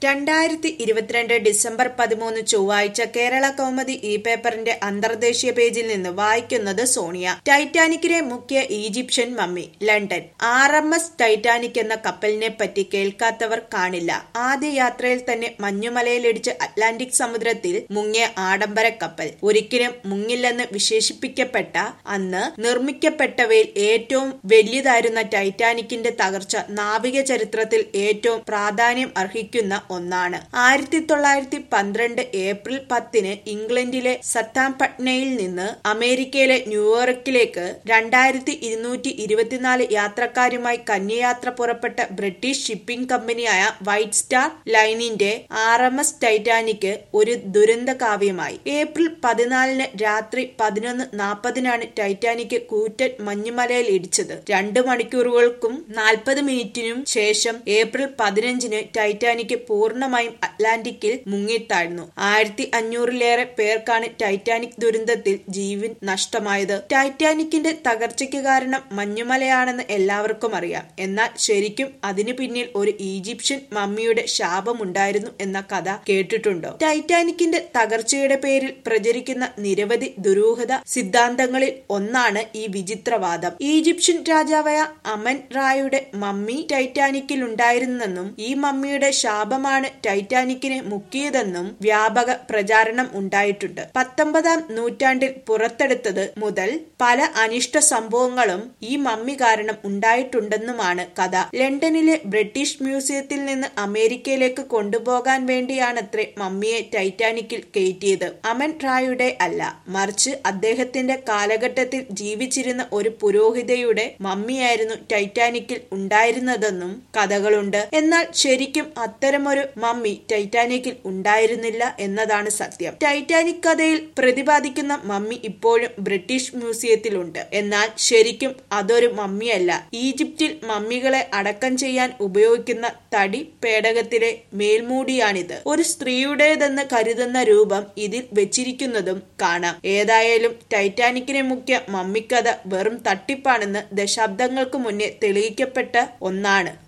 രണ്ടായിരത്തി ഇരുപത്തിരണ്ട് ഡിസംബർ പതിമൂന്ന് ചൊവ്വാഴ്ച കേരള കൗമുദി ഇ പേപ്പറിന്റെ അന്തർദേശീയ പേജിൽ നിന്ന് വായിക്കുന്നത് സോണിയ ടൈറ്റാനിക്കിനെ മുഖ്യ Egyptian mummy London R M S Titanic എന്ന കപ്പലിനെ പറ്റി കേൾക്കാത്തവർ കാണില്ല ആദ്യ യാത്രയിൽ തന്നെ മഞ്ഞുമലയിലിടിച്ച് അറ്റ്ലാന്റിക് സമുദ്രത്തിൽ മുങ്ങിയ ആഡംബര കപ്പൽ ഒരിക്കലും മുങ്ങില്ലെന്ന് വിശേഷിപ്പിക്കപ്പെട്ട അന്ന് നിർമ്മിക്കപ്പെട്ടവയിൽ ഏറ്റവും വലിയതായിരുന്ന ടൈറ്റാനിക്കിന്റെ തകർച്ച നാവിക ചരിത്രത്തിൽ ഏറ്റവും പ്രാധാന്യം അർഹിക്കുന്ന ഒന്നാണ് ആയിരത്തി തൊള്ളായിരത്തി പന്ത്രണ്ട് ഏപ്രിൽ പത്തിന് ഇംഗ്ലണ്ടിലെ സത്താംപട്നയിൽ നിന്ന് അമേരിക്കയിലെ ന്യൂയോർക്കിലേക്ക് രണ്ടായിരത്തി ഇരുന്നൂറ്റി ഇരുപത്തിനാല് യാത്രക്കാരുമായി കന്യയാത്ര പുറപ്പെട്ട ബ്രിട്ടീഷ് ഷിപ്പിംഗ് കമ്പനിയായ വൈറ്റ് സ്റ്റാർ ലൈനിന്റെ ആർ എം എസ് ടൈറ്റാനിക് ഒരു ദുരന്ത കാവ്യമായി ഏപ്രിൽ പതിനാലിന് രാത്രി പതിനൊന്ന് നാൽപ്പതിനാണ് ടൈറ്റാനിക് കൂറ്റൻ മഞ്ഞുമലയിൽ ഇടിച്ചത് രണ്ട് മണിക്കൂറുകൾക്കും നാൽപ്പത് മിനിറ്റിനും ശേഷം ഏപ്രിൽ പതിനഞ്ചിന് ടൈറ്റാനിക് പൂർണ്ണമായും അറ്റ്ലാന്റിക്കിൽ മുങ്ങിത്താഴ്ന്നു ആയിരത്തി അഞ്ഞൂറിലേറെ പേർക്കാണ് ടൈറ്റാനിക് ദുരന്തത്തിൽ ജീവൻ നഷ്ടമായത് ടൈറ്റാനിക്കിന്റെ തകർച്ചയ്ക്ക് കാരണം മഞ്ഞുമലയാണെന്ന് എല്ലാവർക്കും അറിയാം എന്നാൽ ശരിക്കും അതിനു പിന്നിൽ ഒരു ഈജിപ്ഷ്യൻ മമ്മിയുടെ ശാപമുണ്ടായിരുന്നു എന്ന കഥ കേട്ടിട്ടുണ്ടോ ടൈറ്റാനിക്കിന്റെ തകർച്ചയുടെ പേരിൽ പ്രചരിക്കുന്ന നിരവധി ദുരൂഹത സിദ്ധാന്തങ്ങളിൽ ഒന്നാണ് ഈ വിചിത്രവാദം ഈജിപ്ഷ്യൻ രാജാവായ അമൻ റായുടെ മമ്മി ടൈറ്റാനിക്കിൽ ഉണ്ടായിരുന്നെന്നും ഈ മമ്മിയുടെ ശാപമാണ് ടൈറ്റാനിക്കിനെ മുക്കിയതെന്നും വ്യാപക പ്രചാരണം ഉണ്ടായിട്ടുണ്ട് പത്തൊമ്പതാം നൂറ്റാണ്ടിൽ പുറത്തെടുത്തത് മുതൽ പല അനിഷ്ട സംഭവങ്ങളും ഈ മമ്മി കാരണം ഉണ്ടായിട്ടുണ്ടെന്നുമാണ് കഥ ലണ്ടനിലെ ബ്രിട്ടീഷ് മ്യൂസിയത്തിൽ നിന്ന് അമേരിക്കയിലേക്ക് കൊണ്ടുപോകാൻ വേണ്ടിയാണത്രേ മമ്മിയെ ടൈറ്റാനിക്കിൽ കയറ്റിയത് അമൻ റായുടെ അല്ല മറിച്ച് അദ്ദേഹത്തിന്റെ കാലഘട്ടത്തിൽ ജീവിച്ചിരുന്ന ഒരു പുരോഹിതയുടെ മമ്മിയായിരുന്നു ടൈറ്റാനിക്കിൽ ഉണ്ടായിരുന്നതെന്നും കഥകളുണ്ട് എന്നാൽ ശരിക്കും അത്തരമൊരു മമ്മി ടൈറ്റാനിക്കിൽ ഉണ്ടായിരുന്നില്ല എന്നതാണ് സത്യം ടൈറ്റാനിക് കഥയിൽ പ്രതിപാദിക്കുന്ന മമ്മി ഇപ്പോഴും ബ്രിട്ടീഷ് മ്യൂസിയത്തിലുണ്ട് എന്നാൽ ശരിക്കും അതൊരു മമ്മിയല്ല ഈജിപ്തിൽ മമ്മികളെ അടക്കം ചെയ്യാൻ ഉപയോഗിക്കുന്ന തടി പേടകത്തിലെ മേൽമൂടിയാണിത് ഒരു സ്ത്രീയുടേതെന്ന് കരുതുന്ന രൂപം ഇതിൽ വെച്ചിരിക്കുന്നതും കാണാം ഏതായാലും ടൈറ്റാനിക്കിനെ മുഖ്യ മമ്മിക്കഥ വെറും തട്ടിപ്പാണെന്ന് ദശാബ്ദങ്ങൾക്ക് മുന്നേ തെളിയിക്കപ്പെട്ട ഒന്നാണ്